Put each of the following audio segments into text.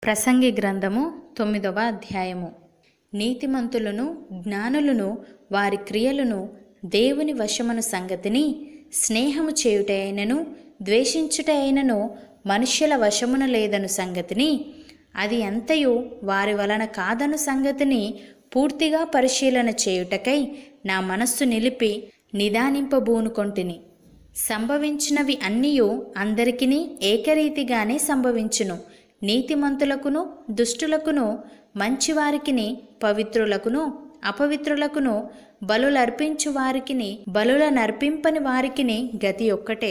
ప్రసంగి గ్రంథము తొమ్మిదవ అధ్యాయము నీతిమంతులను జ్ఞానులను వారి క్రియలను దేవుని వశమను సంగతిని స్నేహము చేయుట అయినను ద్వేషించుట అయినను మనుష్యుల వశమున లేదను సంగతిని అది అంతయు వారి వలన కాదను సంగతిని పూర్తిగా పరిశీలన చేయుటకై నా మనస్సు నిలిపి నిదానింపబూనుకొంటిని సంభవించినవి అన్నీయు అందరికిని ఏకరీతిగానే సంభవించును నీతిమంతులకును దుష్టులకును మంచివారికిని పవిత్రులకును అపవిత్రులకును బలులర్పించు వారికిని బలుల నర్పింపని వారికిని గతి ఒక్కటే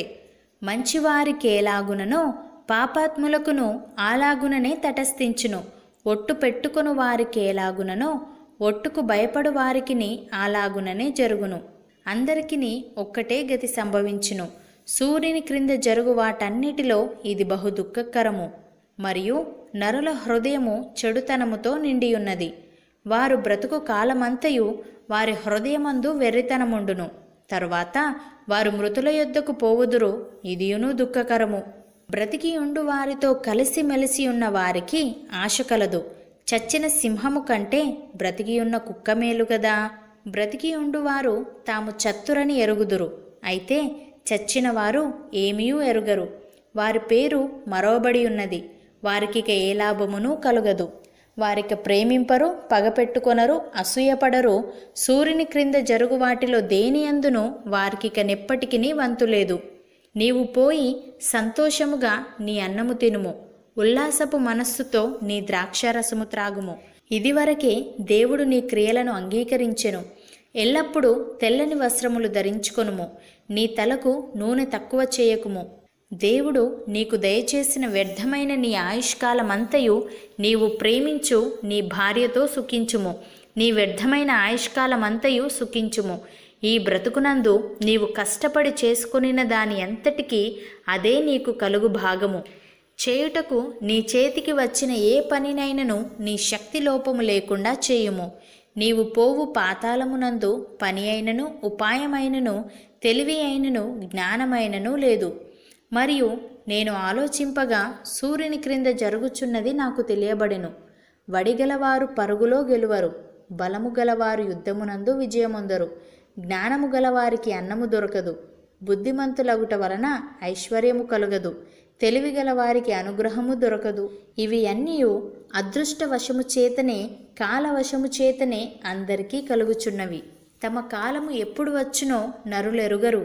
మంచివారికేలాగుననో పాపాత్ములకును అలాగుననే తటస్థించును ఒట్టు పెట్టుకొను వారికేలాగుననో ఒట్టుకు భయపడు వారికిని అలాగుననే జరుగును అందరికిని ఒక్కటే గతి సంభవించును సూర్యుని క్రింద జరుగు వాటన్నిటిలో ఇది బహు దుఃఖకరము మరియు నరుల హృదయము చెడుతనముతో నిండియున్నది వారు బ్రతుకు కాలమంతయు వారి హృదయమందు వెర్రితనముండును తరువాత వారు మృతుల యొద్దకు పోవుదురు ఇదియును దుఃఖకరము బ్రతికి ఉండు వారితో కలిసిమెలిసి ఉన్న వారికి ఆశ కలదు చచ్చిన సింహము కంటే బ్రతికి ఉన్న కుక్క మేలు గదా బ్రతికి ఉండువారు తాము చత్తురని ఎరుగుదురు అయితే చచ్చిన వారు ఏమీయూ ఎరుగరు వారి పేరు మరోబడి ఉన్నది వారికిక ఏ లాభమును కలుగదు వారిక ప్రేమింపరు పగపెట్టుకొనరు అసూయపడరు సూర్యుని క్రింద జరుగు వాటిలో దేని అందును వారికిక నెప్పటికిని వంతులేదు నీవు పోయి సంతోషముగా నీ అన్నము తినుము ఉల్లాసపు మనస్సుతో నీ ద్రాక్షారసము త్రాగుము ఇదివరకే దేవుడు నీ క్రియలను అంగీకరించెను ఎల్లప్పుడూ తెల్లని వస్త్రములు ధరించుకొనుము నీ తలకు నూనె తక్కువ చేయకుము దేవుడు నీకు దయచేసిన వ్యర్థమైన నీ ఆయుష్కాలమంతయు నీవు ప్రేమించు నీ భార్యతో సుఖించుము నీ వ్యర్థమైన ఆయుష్కాలమంతయు సుఖించుము ఈ బ్రతుకునందు నీవు కష్టపడి చేసుకొనిన దాని అంతటికీ అదే నీకు కలుగు భాగము చేయుటకు నీ చేతికి వచ్చిన ఏ పనినైనను నీ శక్తి లోపము లేకుండా చేయుము నీవు పోవు పాతాళమునందు పని అయినను ఉపాయమైనను తెలివి అయినను జ్ఞానమైనను లేదు మరియు నేను ఆలోచింపగా సూర్యుని క్రింద జరుగుచున్నది నాకు తెలియబడెను వడిగలవారు పరుగులో గెలువరు బలము గలవారు యుద్ధమునందు విజయముందరు జ్ఞానము గలవారికి అన్నము దొరకదు బుద్ధిమంతులగుట వలన ఐశ్వర్యము కలుగదు తెలివి గలవారికి అనుగ్రహము దొరకదు ఇవి అన్నీ అదృష్టవశము చేతనే కాలవశము చేతనే అందరికీ కలుగుచున్నవి తమ కాలము ఎప్పుడు వచ్చునో నరులెరుగరు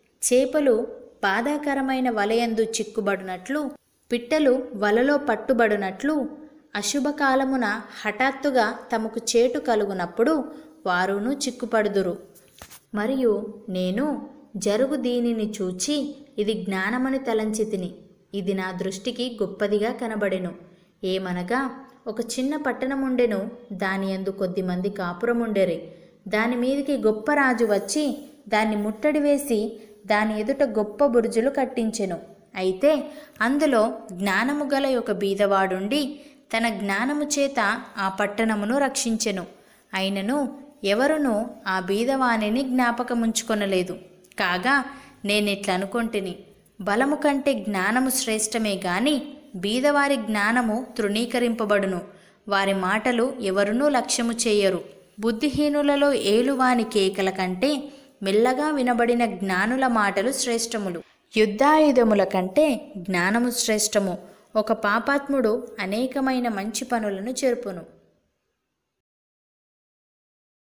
చేపలు బాధాకరమైన వలయందు చిక్కుబడినట్లు పిట్టలు వలలో పట్టుబడినట్లు అశుభకాలమున హఠాత్తుగా తమకు చేటు కలుగునప్పుడు వారును చిక్కుపడుదురు మరియు నేను జరుగు దీనిని చూచి ఇది జ్ఞానమని తలంచి తిని ఇది నా దృష్టికి గొప్పదిగా కనబడెను ఏమనగా ఒక చిన్న పట్టణముండెను దాని యందు కొద్దిమంది కాపురముండెరి దాని మీదికి గొప్ప రాజు వచ్చి దాన్ని ముట్టడి వేసి దాని ఎదుట గొప్ప బురుజులు కట్టించెను అయితే అందులో జ్ఞానము గల ఒక బీదవాడుండి తన జ్ఞానము చేత ఆ పట్టణమును రక్షించెను అయినను ఎవరునూ ఆ బీదవాణిని జ్ఞాపకముంచుకొనలేదు కాగా నేనిట్లనుకొంటిని బలము కంటే జ్ఞానము శ్రేష్టమే గాని బీదవారి జ్ఞానము తృణీకరింపబడును వారి మాటలు ఎవరునూ లక్ష్యము చేయరు బుద్ధిహీనులలో ఏలువాని కేకల కంటే మెల్లగా వినబడిన జ్ఞానుల మాటలు శ్రేష్టములు యుద్ధాయుధముల కంటే జ్ఞానము శ్రేష్టము ఒక పాపాత్ముడు అనేకమైన మంచి పనులను చేర్పును